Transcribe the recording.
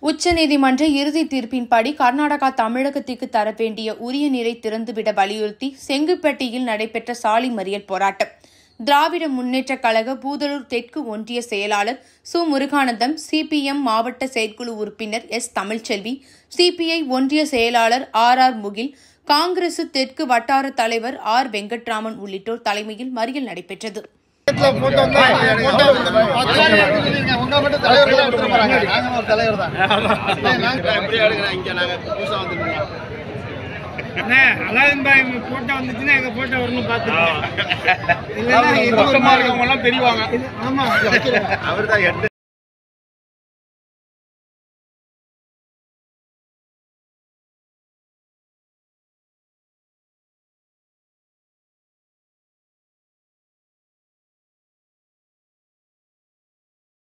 உச்சநீதிமன்ற இறுதி தீர்ப்பின்படி கர்நாடகா தமிழகத்திற்கு தர வேண்டிய உரிய நீரை திறந்துவிட வலியுறுத்தி செங்குப்பட்டியில் நடைபெற்ற சாலை மறியல் போராட்டம் திராவிட முன்னேற்றக் கழக பூதலூர் தெற்கு ஒன்றிய செயலாளர் சு முருகானந்தம் சிபிஎம் மாவட்ட செயற்குழு உறுப்பினர் எஸ் தமிழ்ச்செல்வி சிபிஐ ஒன்றிய செயலாளர் ஆர் ஆர் முகில் காங்கிரஸ் தெற்கு வட்டார தலைவர் ஆர் வெங்கட்ராமன் உள்ளிட்டோர் தலைமையில் மறியல் நடைபெற்றது அண்ணே, அலாவுதீன் பாய் போட்டோ வந்துச்சுன்னா எங்க போட்டோ வரணும் பாத்துக்கோங்க இல்லைன்னா இது ஒரு மாதிரி இருக்கவங்க எல்லாம் தெரிவாங்க ஆமா அவர் தான்